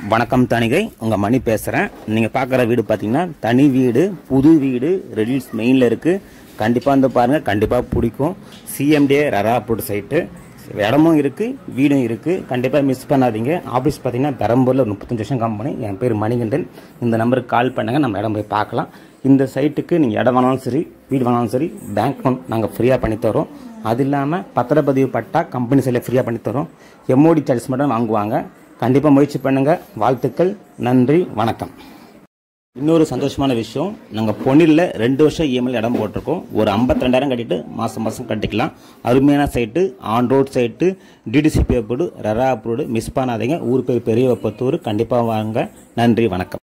வணக்கம் தணிகை உங்கள் மணி பேசுகிறேன் நீங்கள் பார்க்குற வீடு பார்த்தீங்கன்னா தனி வீடு புது வீடு ரெடில்ஸ் மெயினில் இருக்குது கண்டிப்பாக வந்து பாருங்கள் கண்டிப்பாக பிடிக்கும் சிஎம்டிஏ ரராப்பூட் சைட்டு இடமும் இருக்குது வீடும் இருக்குது கண்டிப்பாக மிஸ் பண்ணாதீங்க ஆஃபீஸ் பார்த்தீங்கன்னா பெரம்பூரில் முப்பத்தஞ்சு வருஷம் கம்பெனி என் பேர் மணிகண்டன் இந்த நம்பருக்கு கால் பண்ணுங்கள் நம்ம இடம் போய் பார்க்கலாம் இந்த சைட்டுக்கு நீங்கள் இடம் வேணாலும் சரி வீடு வேணாலும் சரி பேங்க் லோன் நாங்கள் ஃப்ரீயாக பண்ணித்தரோம் அது இல்லாமல் பத்திரப்பதிவு பட்டா கம்பெனி சைடில் ஃப்ரீயாக பண்ணித்தரோம் எம்ஓடி சார்ஜஸ் மட்டும் வாங்குவாங்க கண்டிப்பாக முயற்சி பண்ணுங்கள் வாழ்த்துக்கள் நன்றி வணக்கம் இன்னொரு சந்தோஷமான விஷயம் நாங்கள் பொன்னில் ரெண்டு வருஷம் இஎம்ஐ இடம் போட்டிருக்கோம் ஒரு ஐம்பத்தி ரெண்டாயிரம் கட்டிட்டு மாதம் மாதம் கட்டிக்கலாம் அருமையான site on road site DTCP approved RERA approved miss பண்ணாதீங்க ஊர் பேர் பெரிய பத்தூர் கண்டிப்பாக வாங்க நன்றி வணக்கம்